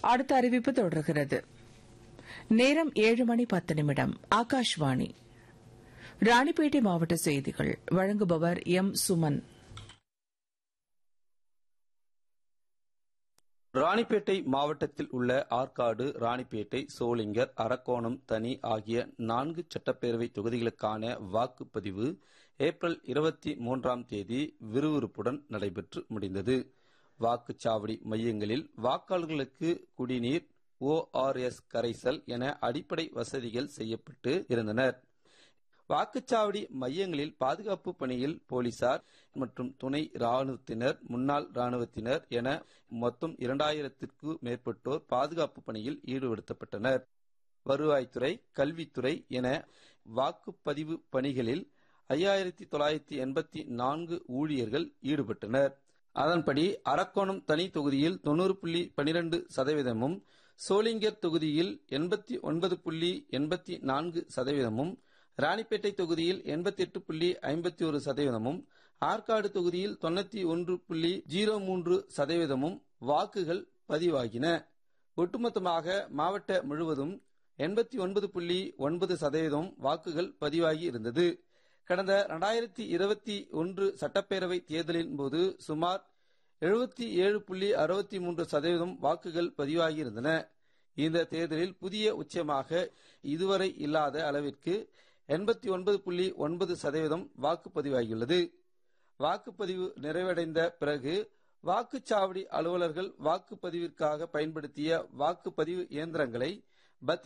அடுத்த அறிவிப்பு தொடர்கிறது நேரம் ஏழு மணி பத்து நிமிடம் ஆகாஷ்வாணி ராணிப்பேட்டை மாவட்ட செய்திகள் வழங்குபவர் எம் சுமன் ராணிப்பேட்டை மாவட்டத்தில் உள்ள ஆற்காடு ராணிப்பேட்டை சோளிங்கர் அரக்கோணம் தனி ஆகிய நான்கு சட்டப்பேரவை தொகுதிகளுக்கான வாக்குப்பதிவு ஏப்ரல் இருபத்தி மூன்றாம் தேதி விறுவிறுப்புடன் நடைபெற்று முடிந்தது வாக்குச்சாவடி மையங்களில் வாக்காளர்களுக்கு குடிநீர் ஓஆர்எஸ் கரைசல் என அடிப்படை வசதிகள் செய்யப்பட்டு இருந்தனர் வாக்குச்சாவடி மையங்களில் பாதுகாப்பு பணியில் போலீசார் மற்றும் துணை ராணுவத்தினர் முன்னாள் ராணுவத்தினர் என மொத்தம் இரண்டாயிரத்திற்கு மேற்பட்டோர் பாதுகாப்பு பணியில் ஈடுபடுத்தப்பட்டனர் வருவாய்த்துறை கல்வித்துறை என வாக்குப்பதிவு பணிகளில் ஐயாயிரத்தி தொள்ளாயிரத்தி எண்பத்தி நான்கு ஊழியர்கள் ஈடுபட்டனர் அதன்படி அரக்கோணம் தனி தொகுதியில் தொண்ணூறு புள்ளி பனிரெண்டு சதவீதமும் சோளிங்கர் தொகுதியில் எண்பத்தி ஒன்பது புள்ளி எண்பத்தி நான்கு சதவீதமும் ராணிப்பேட்டை தொகுதியில் எண்பத்தி எட்டு புள்ளி ஐம்பத்தி ஒரு சதவீதமும் ஆற்காடு தொகுதியில் தொண்ணூத்தி ஒன்று புள்ளி ஜீரோ மூன்று சதவீதமும் வாக்குகள் பதிவாகின ஒட்டுமொத்தமாக மாவட்ட முழுவதும் எண்பத்தி ஒன்பது புள்ளி ஒன்பது சதவீதம் வாக்குகள் பதிவாகி இருந்தது கடந்த இரண்டாயிரத்தி இருபத்தி ஒன்று சட்டப்பேரவை தேர்தலின் போது சுமார் எழுபத்தி ஏழு புள்ளி அறுபத்தி மூன்று சதவீதம் வாக்குகள் பதிவாகி இருந்தன இந்த தேர்தலில் புதிய உச்சமாக இதுவரை இல்லாத அளவிற்கு எண்பத்தி ஒன்பது புள்ளி ஒன்பது சதவீதம் வாக்குப்பதிவாகியுள்ளது வாக்குப்பதிவு நிறைவடைந்த பிறகு வாக்குச்சாவடி அலுவலர்கள் வாக்குப்பதிவிற்காக பயன்படுத்திய வாக்குப்பதிவு இயந்திரங்களை